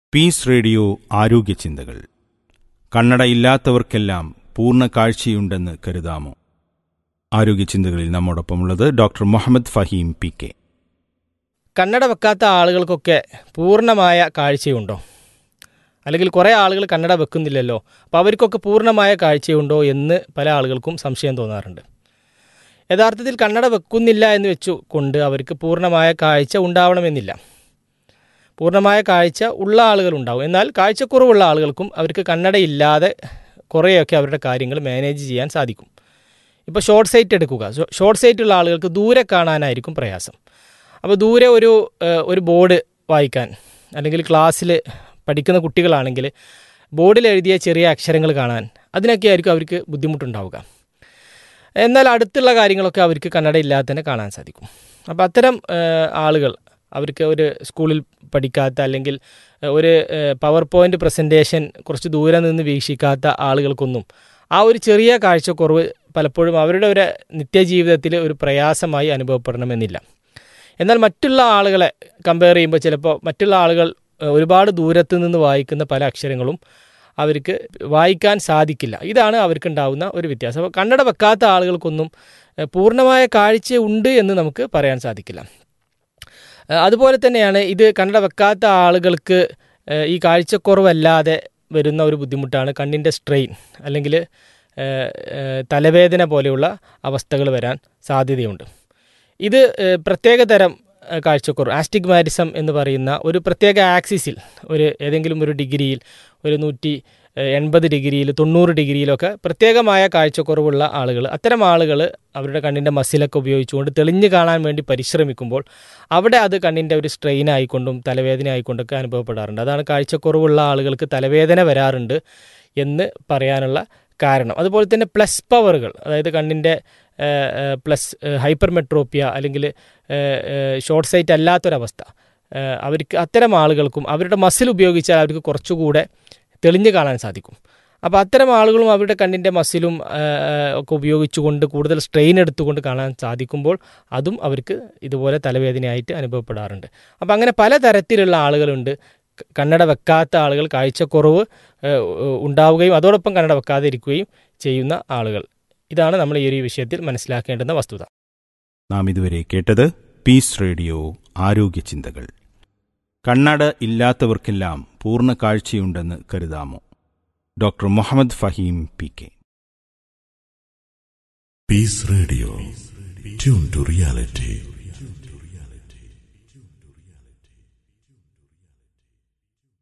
Piece radio ആരോഗ്യ ചിന്തകൾ കണ്ണടയില്ലാത്തവർക്കെല്ലാം പൂർണ്ണ കാഴ്ചയുണ്ടെന്ന് കരുതാമോ ആരോഗ്യ ചിന്തകളിൽ നമ്മോടൊപ്പമുള്ളത് doctor Muhammad Faheem P K കണ്ണട വെക്കാത്ത ആളുകൾക്കൊക്കെ പൂർണ്ണമായ കാഴ്ചയുണ്ടോ അല്ലെങ്കിൽ കുറേ ആളുകൾ കണ്ണട വെക്കുന്നില്ലല്ലോ അപ്പോൾ അവർക്കൊക്കെ പൂർണ്ണമായ കാഴ്ചയുണ്ടോ എന്ന് പല ആളുകൾക്കും സംശയം തോന്നാറുണ്ട് യഥാർത്ഥത്തിൽ കണ്ണട വെക്കുന്നില്ല എന്ന് വെച്ചു കൊണ്ട് അവർക്ക് പൂർണ്ണമായ കാഴ്ച ഉണ്ടാവണമെന്നില്ല പൂർണ്ണമായ കാഴ്ച ഉള്ള ആളുകളുണ്ടാവും എന്നാൽ കാഴ്ചക്കുറവുള്ള ആളുകൾക്കും അവർക്ക് കണ്ണടയില്ലാതെ കുറേയൊക്കെ അവരുടെ കാര്യങ്ങൾ മാനേജ് ചെയ്യാൻ സാധിക്കും ഇപ്പോൾ ഷോർട്ട് സൈറ്റ് എടുക്കുക ഷോർട്ട് സൈറ്റ് ഉള്ള ആളുകൾക്ക് ദൂരെ കാണാനായിരിക്കും പ്രയാസം അപ്പോൾ ദൂരെ ഒരു ഏഹ്, ഒരു ബോർഡ് വായിക്കാൻ അല്ലെങ്കിൽ ക്ലാസ്സിൽ പഠിക്കുന്ന കുട്ടികളാണെങ്കിൽ ബോർഡിൽ എഴുതിയ ചെറിയ അക്ഷരങ്ങൾ കാണാൻ അതിനൊക്കെ ആയിരിക്കും അവർക്ക് ബുദ്ധിമുട്ടുണ്ടാവുക എന്നാൽ അടുത്തുള്ള കാര്യങ്ങളൊക്കെ അവർക്ക് കന്നഡ ഇല്ലാതെ തന്നെ കാണാൻ സാധിക്കും അപ്പോൾ അത്തരം ഏഹ്, ആളുകൾ അവർക്ക് ഒരു സ്കൂളിൽ പഠിക്കാത്ത അല്ലെങ്കിൽ ഏഹ്, ഒരു പവർ പോയിൻ്റ് പ്രസൻറ്റേഷൻ കുറച്ച് ദൂരെ നിന്ന് വീക്ഷിക്കാത്ത ആളുകൾക്കൊന്നും ആ ഒരു ചെറിയ കാഴ്ചക്കുറവ് പലപ്പോഴും അവരുടെ ഒരു നിത്യജീവിതത്തിൽ ഒരു പ്രയാസമായി അനുഭവപ്പെടണമെന്നില്ല എന്നാൽ മറ്റുള്ള ആളുകളെ കമ്പയർ ചെയ്യുമ്പോൾ ചിലപ്പോൾ മറ്റുള്ള ആളുകൾ ഏഹ്, ഒരുപാട് ദൂരത്ത് നിന്ന് വായിക്കുന്ന പല അക്ഷരങ്ങളും അവർക്ക് വായിക്കാൻ സാധിക്കില്ല ഇതാണ് അവർക്കുണ്ടാവുന്ന ഒരു വ്യത്യാസം അപ്പോൾ കണ്ണട വെക്കാത്ത ആളുകൾക്കൊന്നും ഏഹ്, പൂർണ്ണമായ കാഴ്ച ഉണ്ട് എന്ന് നമുക്ക് പറയാൻ സാധിക്കില്ല ഏഹ്, അതുപോലെ തന്നെയാണ് ഇത് കണ്ണട വെക്കാത്ത ആളുകൾക്ക് ഏഹ്, ഈ കാഴ്ചക്കുറവല്ലാതെ വരുന്ന ഒരു ബുദ്ധിമുട്ടാണ് കണ്ണിൻ്റെ സ്ട്രെയിൻ അല്ലെങ്കിൽ ഏഹ്, ഏഹ്, തലവേദന പോലെയുള്ള അവസ്ഥകൾ വരാൻ സാധ്യതയുണ്ട് ഇത് ഏഹ്, പ്രത്യേക തരം ഏഹ്, കാഴ്ചക്കുറവ് ആസ്റ്റിഗ്മാറ്റിസം എന്ന് പറയുന്ന ഒരു പ്രത്യേക ആക്സിസിൽ ഒരു ഏതെങ്കിലും ഒരു ഡിഗ്രിയിൽ ഒരു നൂറ്റി ഏഹ്, എൺപത് ഡിഗ്രിയിൽ തൊണ്ണൂറ് ഡിഗ്രിയിലൊക്കെ പ്രത്യേകമായ കാഴ്ചക്കുറവുള്ള ആളുകൾ അത്തരം ആളുകൾ അവരുടെ കണ്ണിൻ്റെ മസിലൊക്കെ ഉപയോഗിച്ചുകൊണ്ട് തെളിഞ്ഞു കാണാൻ വേണ്ടി പരിശ്രമിക്കുമ്പോൾ അവിടെ അത് കണ്ണിൻ്റെ ഒരു സ്ട്രെയിൻ ആയിക്കൊണ്ടും തലവേദന ആയിക്കൊണ്ടൊക്കെ അനുഭവപ്പെടാറുണ്ട് അതാണ് കാഴ്ചക്കുറവുള്ള ആളുകൾക്ക് തലവേദന വരാറുണ്ട് എന്ന് പറയാനുള്ള കാരണം അതുപോലെ തന്നെ പ്ലസ് പവറുകൾ അതായത് കണ്ണിൻ്റെ പ്ലസ് ഹൈപ്പർ മെട്രോപ്പിയ അല്ലെങ്കിൽ ഷോർട്ട് സൈറ്റ് അല്ലാത്തൊരവസ്ഥ ഏഹ് അവർക്ക് അത്തരം ആളുകൾക്കും അവരുടെ മസിൽ ഉപയോഗിച്ചാൽ അവർക്ക് കുറച്ചുകൂടെ തെളിഞ്ഞു കാണാൻ സാധിക്കും അപ്പോൾ അത്തരം ആളുകളും അവരുടെ കണ്ണിൻ്റെ മസിലും ഏഹ്, ഒക്കെ ഉപയോഗിച്ചുകൊണ്ട് കൂടുതൽ സ്ട്രെയിൻ എടുത്തുകൊണ്ട് കാണാൻ സാധിക്കുമ്പോൾ അതും അവർക്ക് ഇതുപോലെ തലവേദനയായിട്ട് അനുഭവപ്പെടാറുണ്ട് അപ്പോൾ അങ്ങനെ പല തരത്തിലുള്ള ആളുകളുണ്ട് ക- കണ്ണട വെക്കാത്ത ആളുകൾ കാഴ്ചക്കുറവ് ഏഹ്, ഉണ്ടാവുകയും അതോടൊപ്പം കണ്ണട വെക്കാതെ ഇരിക്കുകയും ചെയ്യുന്ന ആളുകൾ ഇതാണ് നമ്മൾ ഈ ഒരു വിഷയത്തിൽ മനസ്സിലാക്കേണ്ടുന്ന വസ്തുത നാം ഇതുവരെ കേട്ടത് പീസ് റേഡിയോ ആരോഗ്യ ചിന്തകൾ കണ്ണട ഇല്ലാത്തവർക്കെല്ലാം പൂർണ്ണ കാഴ്ചയുണ്ടെന്ന് കരുതാമോ doctor Muhammad Faheem P K Peace Radio. Tune to reality.